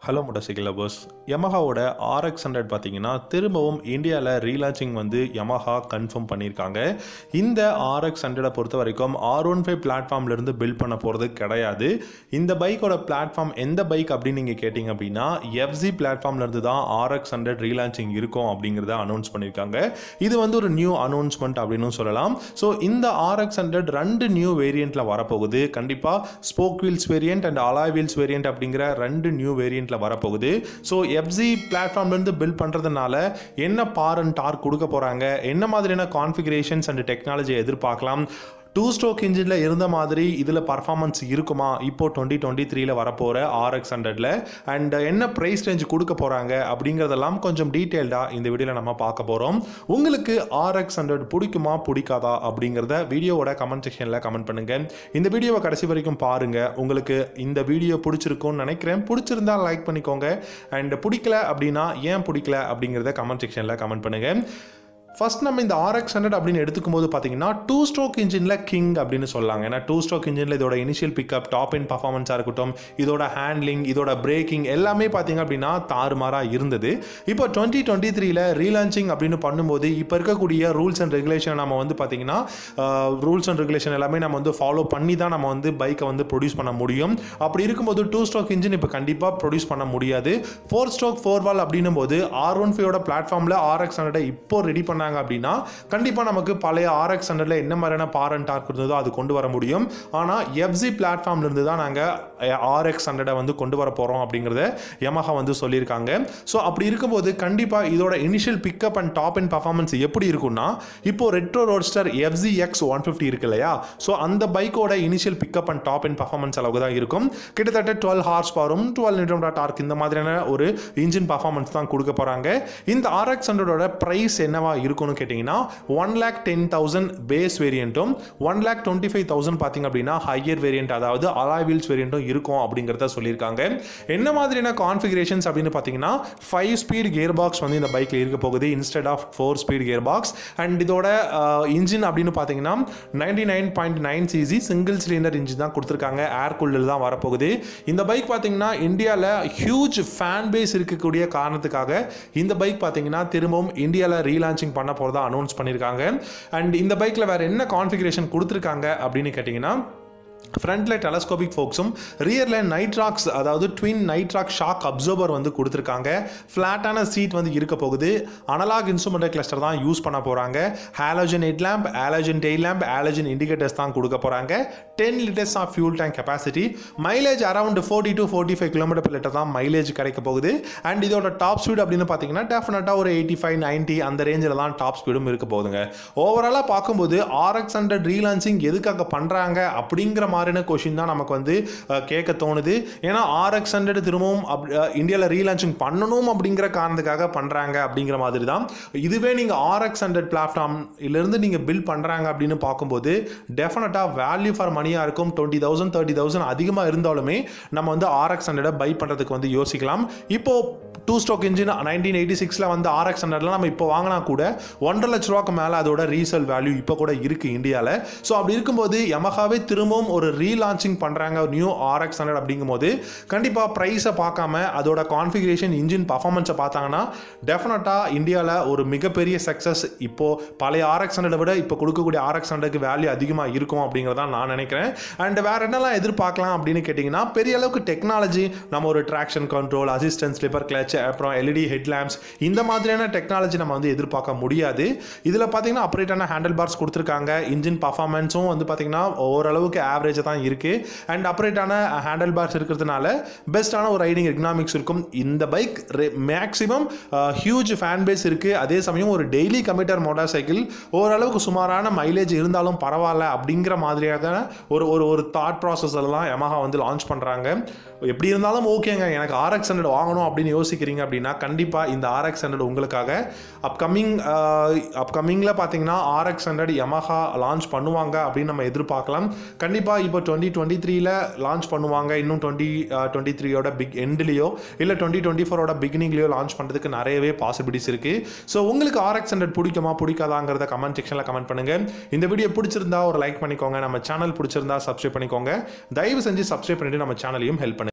hello motorcycle lovers யமஹாவோட RX hundred பார்த்தீங்கன்னா திரும்பவும் இந்தியாவில் ரீலான்ச்சிங் வந்து யமஹா கன்ஃபார்ம் பண்ணியிருக்காங்க இந்த ஆர்எக்ஸ் ஹண்ட்ரடை பொறுத்த வரைக்கும் ஆர் ஒன் ஃபைவ் பிளாட்ஃபார்ம்லேருந்து பில்ட் பண்ண போகிறது கிடையாது இந்த பைக்கோட பிளாட்ஃபார்ம் எந்த பைக் அப்படின்னு நீங்கள் கேட்டிங்க அப்படின்னா எஃப்ஜி பிளாட்ஃபார்ம்லேருந்து தான் ஆர்எக்ஸ் ஹண்ட்ரட் ரீலான்ச்சிங் இருக்கும் அப்படிங்கிறத அனௌன்ஸ் பண்ணியிருக்காங்க இது வந்து ஒரு நியூ அனௌன்ஸ்மெண்ட் அப்படின்னு சொல்லலாம் ஸோ இந்த ஆர்எக்ஸ் ஹண்ட்ரட் ரெண்டு நியூ வேரியண்ட்டில் வரப்போகுது கண்டிப்பாக spoke wheels variant and alloy wheels variant அப்படிங்கிற ரெண்டு நியூ வேரியண்ட்டில் வரப்போகுது ஸோ எஃப்ஜி பிளாட்ஃபார்ம்லேருந்து பில்ட் பண்ணுறதுனால என்ன பார் அண்ட் டார்க் கொடுக்க போகிறாங்க என்ன மாதிரியான கான்ஃபிகரேஷன்ஸ் அண்ட் டெக்னாலஜியை எதிர்பார்க்கலாம் டூ ஸ்ட்ரோக் இன்ஜினில் இருந்த மாதிரி இதில் பர்ஃபார்மன்ஸ் இருக்குமா இப்போ டுவெண்ட்டி டுவெண்ட்டி த்ரீல வரப்போகிற ஆர்எக்ஸ் ஹண்ட்ரடில் அண்ட் என்ன ப்ரைஸ் ரேஞ்ச் கொடுக்க போகிறாங்க அப்படிங்கிறதெல்லாம் கொஞ்சம் டீட்டெயில்டாக இந்த வீடியோவில் நம்ம பார்க்க போகிறோம் உங்களுக்கு ஆர்எக்ஸ் ஹண்ட்ரட் பிடிக்குமா பிடிக்காதா அப்படிங்கிறத வீடியோவோட கமெண்ட் செக்ஷனில் கமெண்ட் பண்ணுங்கள் இந்த வீடியோவை கடைசி வரைக்கும் பாருங்கள் உங்களுக்கு இந்த வீடியோ பிடிச்சிருக்கும்னு நினைக்கிறேன் பிடிச்சிருந்தா லைக் பண்ணிக்கோங்க அண்ட் பிடிக்கல அப்படின்னா ஏன் பிடிக்கல அப்படிங்கிறத கமெண்ட் செக்ஷனில் கமெண்ட் பண்ணுங்கள் ஃபர்ஸ்ட் நம்ம இந்த ஆர்எக்ஸ் ஹண்ட்ரட் அப்படின்னு எடுத்துக்கும் போது பார்த்தீங்கன்னா டூ ஸ்ட்ரோக் இன்ஜினில் கிங் அப்படின்னு சொல்லாங்க ஏன்னா டூ ஸ்ட்ரோக் இன்ஜினில் இதோட இனிஷியல் பிக்கப் டாப் இன் பர்ஃபார்மன்ஸாக இருக்கட்டும் இதோட ஹேண்ட்லிங் இதோட பிரேக்கிங் எல்லாமே பார்த்தீங்க அப்படின்னா தாறுமாறாக இருந்தது இப்போ டுவெண்ட்டி டுவெண்ட்டி த்ரீல ரீலான்ச்சிங் அப்படின்னு பண்ணும்போது இப்போ இருக்கக்கூடிய ரூல்ஸ் அண்ட் ரெகுலேஷன் நம்ம வந்து பார்த்தீங்கன்னா ரூல்ஸ் அண்ட் ரெகுலேஷன் எல்லாமே நம்ம வந்து ஃபாலோ பண்ணி தான் நம்ம வந்து பைக்கை வந்து ப்ரொடியூஸ் பண்ண முடியும் அப்படி இருக்கும்போது டூ ஸ்ட்ரோக் இன்ஜின் இப்போ கண்டிப்பாக ப்ரொடியூஸ் பண்ண முடியாது ஃபோர் ஸ்ட்ரோக் ஃபோர் வால் அப்படின்னும் போது ஆர் ஒன் ஃபைவோட பிளாட்ஃபார்மில் ஆர்எக்ஸ் ஹண்ட்ரடை இப்போ ரெடி பண்ண பண்ணாங்க அப்படின்னா கண்டிப்பாக நமக்கு பழைய ஆர்எக்ஸ் ஹண்ட்ரடில் என்ன மாதிரியான பார் அண்ட் டார்க் இருந்ததோ அது கொண்டு வர முடியும் ஆனால் எஃப்ஜி பிளாட்ஃபார்ம்லேருந்து தான் நாங்கள் ஆர்எக்ஸ் ஹண்ட்ரடை வந்து கொண்டு வர போகிறோம் அப்படிங்கிறத யமஹா வந்து சொல்லியிருக்காங்க ஸோ அப்படி இருக்கும்போது கண்டிப்பாக இதோட initial pickup and top end performance எப்படி இருக்கும்னா இப்போ retro roadster FZ X one fifty இருக்கு இல்லையா ஸோ அந்த பைக்கோட initial pickup and top end performance அளவுக்கு தான் இருக்கும் கிட்டத்தட்ட டுவெல் ஹார்ஸ் பவரும் டுவெல் நியூட்ரம் டார்க் இந்த மாதிரியான ஒரு இன்ஜின் பர்ஃபார்மன்ஸ் தான் கொடுக்க போகிறாங்க இந்த ஆர்எக்ஸ் ஹண்ட்ரடோட ப்ரைஸ் என்னவா இருக்கும்னு கேட்டிங்கன்னா one lakh ten thousand base வேரியண்ட்டும் one lakh twenty five thousand பார்த்தீங்க அப்படின்னா ஹையர் வேரியண்ட் அதாவது அலாய் வீல்ஸ் வேரியண்ட்டும் இருக்கும் அப்படிங்கிறத சொல்லியிருக்காங்க என்ன மாதிரியான கான்ஃபிகரேஷன்ஸ் அப்படின்னு பார்த்தீங்கன்னா ஃபைவ் ஸ்பீட் கியர் பாக்ஸ் வந்து இந்த பைக்கில் இருக்க போகுது instead of four speed gear box and இதோட இன்ஜின் அப்படின்னு பார்த்தீங்கன்னா ninety nine point nine CC single cylinder engine தான் கொடுத்துருக்காங்க ஏர் கூல்டில் தான் வரப்போகுது இந்த பைக் பார்த்தீங்கன்னா இந்தியாவில் ஹியூஜ் ஃபேன் பேஸ் இருக்கக்கூடிய காரணத்துக்காக இந்த பைக் பார்த்தீங்கன்னா திரும்பவும் இந்தியாவில் ரீலான்ச்சிங் பண்ண போகிறதா அனௌன்ஸ் பண்ணியிருக்காங்க அண்ட் இந்த பைக்கில் வேறு என்ன கான்ஃபிகரேஷன் கொடுத்துருக்காங்க அப்படின்னு கேட்டிங்கன்னா ஃப்ரண்ட்டில் டெலஸ்கோபிக் ஃபோக்ஸும் ரியரில் நைட்ராக்ஸ் அதாவது ட்வின் நைட்ராக் ஷாக் அப்சர்வர் வந்து கொடுத்துருக்காங்க ஃப்ளாட்டான சீட் வந்து இருக்க போகுது அனலாக் இன்ஸ்ட்ருமெண்ட் கிளஸ்டர் தான் யூஸ் பண்ண போகிறாங்க halogen head lamp halogen tail lamp halogen indicators தான் கொடுக்க போகிறாங்க ten litres of fuel tank capacity mileage around forty to forty five kilometre per litre தான் மைலேஜ் கிடைக்க போகுது அண்ட் இதோட டாப் ஸ்பீட் அப்படின்னு பார்த்தீங்கன்னா டெஃபினட்டாக ஒரு எயிட்டி ஃபைவ் நைன்ட்டி அந்த ரேஞ்சில் தான் டாப் ஸ்பீடும் இருக்க போகுதுங்க ஓவராலாக பார்க்கும்போது ஆர்எக்ஸ் ஹண்ட்ரட் ரீலான்சிங் எதுக்காக பண்ணுறாங்க அப்படிங்கிற மாதிரியான கொஷின் தான் நமக்கு வந்து அஹ், கேட்க தோணுது ஏன்னா ஆர்எக்ஸ் ஹண்ட்ரட் திரும்பவும் அப் இந்தியாவில் ரீலான்ச்சிங் பண்ணணும் அப்படிங்கிற காரணத்துக்காக பண்ணுறாங்க அப்படிங்கிற மாதிரி தான் இதுவே நீங்கள் ஆர்எக்ஸ் ஹண்ட்ரட் பிளாட்ஃபார்ம்லேருந்து நீங்கள் பில் பண்ணுறாங்க அப்படின்னு பார்க்கும்போது டெஃபினட்டாக வேல்யூ ஃபார் மணியாக இருக்கும் டுவெண்ட்டி தௌசண்ட் தேர்ட்டி தௌசண்ட் அதிகமாக இருந்தாலுமே நம்ம வந்து ஆர்எக்ஸ் ஹண்ட்ரடை பை பண்ணுறதுக்கு வந்து யோசிக்கலாம் இப்போது two stroke engine nineteen eighty சிக்ஸில் வந்து ஆர்எக்ஸ் ஹண்ட்ரட்லாம் நம்ம இப்போ வாங்கினா கூட ஒன்றரை லட்ச ரூபாய்க்கு மேலே அதோட ரீசேல் வேல்யூ இப்போ கூட இருக்குது இந்தியாவில் ஸோ அப்படி இருக்கும்போது யமஹாவே திரும்பவும் ஒரு ரீலான்ச்சிங் பண்ணுறாங்க நியூ ஆர்எக்ஸ் ஹண்ட்ரட் அப்படிங்கும்போது கண்டிப்பாக ப்ரைஸை பார்க்காம அதோட கான்ஃபிகரேஷன் இன்ஜின் பர்ஃபார்மன்ஸை பார்த்தாங்கன்னா டெஃபினட்டாக இந்தியாவில் ஒரு மிகப்பெரிய சக்ஸஸ் இப்போது பழைய ஆர்எக்ஸ் ஹண்ட்ரடை விட இப்போ கொடுக்கக்கூடிய ஆர்எக்ஸ் ஹண்ட்ரடுக்கு வேல்யூ அதிகமாக இருக்கும் அப்படிங்கிறதான் நான் நினைக்கிறேன் அண்ட் வேறு என்னெல்லாம் எதிர்பார்க்கலாம் அப்படின்னு கேட்டிங்கன்னா பெரிய அளவுக்கு டெக்னாலஜி நம்ம ஒரு traction control assistance slipper clutch அப்புறம் எல்இடி ஹெட்லாம்ப்ஸ் இந்த மாதிரியான டெக்னாலஜி நம்ம வந்து எதிர்பார்க்க முடியாது இதில் பார்த்தீங்கன்னா அப்ரேட்டான ஹேண்டில் பார்ஸ் கொடுத்துருக்காங்க இன்ஜின் பர்ஃபார்மன்ஸும் வந்து பார்த்தீங்கன்னா ஓரளவுக்கு ஆவரேஜாக தான் இருக்குது அண்ட் அப்ரேட்டான ஹேண்டில் பார்ஸ் இருக்கிறதுனால பெஸ்ட்டான ஒரு ரைடிங் எக்கனாமிக்ஸ் இருக்கும் இந்த bike maximum huge fan base இருக்குது அதே சமயம் ஒரு டெய்லி கமிட்டர் மோட்டார் சைக்கிள் ஓரளவுக்கு சுமாரான மைலேஜ் இருந்தாலும் பரவாயில்ல அப்படிங்கிற மாதிரியாக ஒரு ஒரு ஒரு தாட் ப்ராசஸில் தான் யமஹா வந்து லான்ச் பண்ணுறாங்க எப்படி இருந்தாலும் ஓகேங்க எனக்கு ஆர்எக்ஸ் ஹண்ட்ரட் வாங்கணும் அப்படின்னு யோசிக்கிறீங்க அப்படின்னா கண்டிப்பாக இந்த ஆர்எக்ஸ் ஹண்ட்ரட் உங்களுக்காக அப்கமிங் அப்கமிங்கில் பார்த்தீங்கன்னா ஆர்எக்ஸ் ஹண்ட்ரட் யமஹா லான்ச் பண்ணுவாங்க அப்படின்னு நம்ம எதிர்பார்க்கலாம் கண்டிப்பாக இப்போ டுவெண்ட்டி டுவெண்ட்டி த்ரீல லான்ச் பண்ணுவாங்க இன்னும் டுவெண்ட்டி டுவெண்ட்டி த்ரீயோட பிக் எண்ட்லேயோ இல்லை டுவெண்ட்டி டுவெண்ட்டி ஃபோரோட பிகினிங்லேயோ லான்ச் பண்ணுறதுக்கு நிறையவே பாசிபிலிட்டிஸ் இருக்குது ஸோ உங்களுக்கு ஆர்எக்ஸ் ஹண்ட்ரட் பிடிக்குமா பிடிக்காதாங்கிறத கமெண்ட் செக்ஷனில் கமெண்ட் பண்ணுங்கள் இந்த வீடியோ பிடிச்சிருந்தா ஒரு லைக் பண்ணிக்கோங்க நம்ம சேனல் பிடிச்சிருந்தா சப்ஸ்கிரைப் பண்ணிக்கோங்க தயவு செஞ்சு சப்ஸ்கிரைப் பண்ணிட்டு நம்ம சேனலையும் ஹெல்ப் பண்ணுங்க